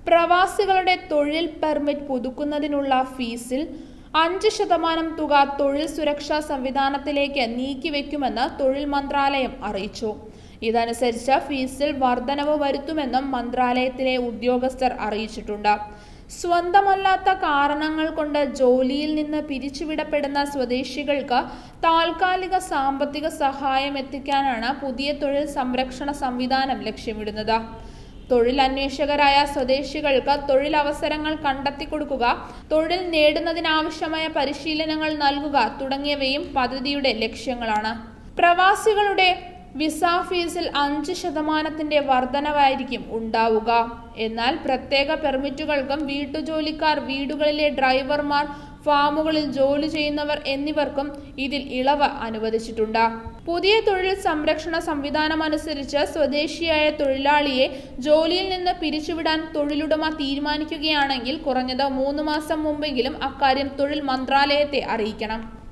പ്രവാസികളുടെ തൊഴിൽ പെർമിറ്റ് പുതുക്കുന്നതിനുള്ള ഫീസിൽ അഞ്ച് ശതമാനം തുക തൊഴിൽ സുരക്ഷാ സംവിധാനത്തിലേക്ക് നീക്കിവെക്കുമെന്ന് തൊഴിൽ മന്ത്രാലയം അറിയിച്ചു ഇതനുസരിച്ച് ഫീസിൽ വർധനവ് വരുത്തുമെന്നും മന്ത്രാലയത്തിലെ ഉദ്യോഗസ്ഥർ അറിയിച്ചിട്ടുണ്ട് സ്വന്തമല്ലാത്ത കാരണങ്ങൾ കൊണ്ട് ജോലിയിൽ നിന്ന് പിരിച്ചുവിടപ്പെടുന്ന സ്വദേശികൾക്ക് താൽക്കാലിക സാമ്പത്തിക സഹായം എത്തിക്കാനാണ് പുതിയ തൊഴിൽ സംരക്ഷണ സംവിധാനം ലക്ഷ്യമിടുന്നത് തൊഴിൽ അന്വേഷകരായ സ്വദേശികൾക്ക് തൊഴിലവസരങ്ങൾ കണ്ടെത്തി കൊടുക്കുക തൊഴിൽ നേടുന്നതിനാവശ്യമായ പരിശീലനങ്ങൾ നൽകുക തുടങ്ങിയവയും പദ്ധതിയുടെ ലക്ഷ്യങ്ങളാണ് പ്രവാസികളുടെ വിസ ഫീസിൽ അഞ്ച് ശതമാനത്തിന്റെ വർധനവായിരിക്കും ഉണ്ടാവുക എന്നാൽ പ്രത്യേക പെർമിറ്റുകൾക്കും വീട്ടുജോലിക്കാർ വീടുകളിലെ ഡ്രൈവർമാർ ഫാമുകളിൽ ജോലി ചെയ്യുന്നവർ എന്നിവർക്കും ഇതിൽ ഇളവ് അനുവദിച്ചിട്ടുണ്ട് പുതിയ തൊഴിൽ സംരക്ഷണ സംവിധാനം അനുസരിച്ച് സ്വദേശിയായ തൊഴിലാളിയെ ജോലിയിൽ നിന്ന് പിരിച്ചുവിടാൻ തൊഴിലുടമ തീരുമാനിക്കുകയാണെങ്കിൽ കുറഞ്ഞത് മൂന്ന് മാസം മുമ്പെങ്കിലും അക്കാര്യം തൊഴിൽ മന്ത്രാലയത്തെ അറിയിക്കണം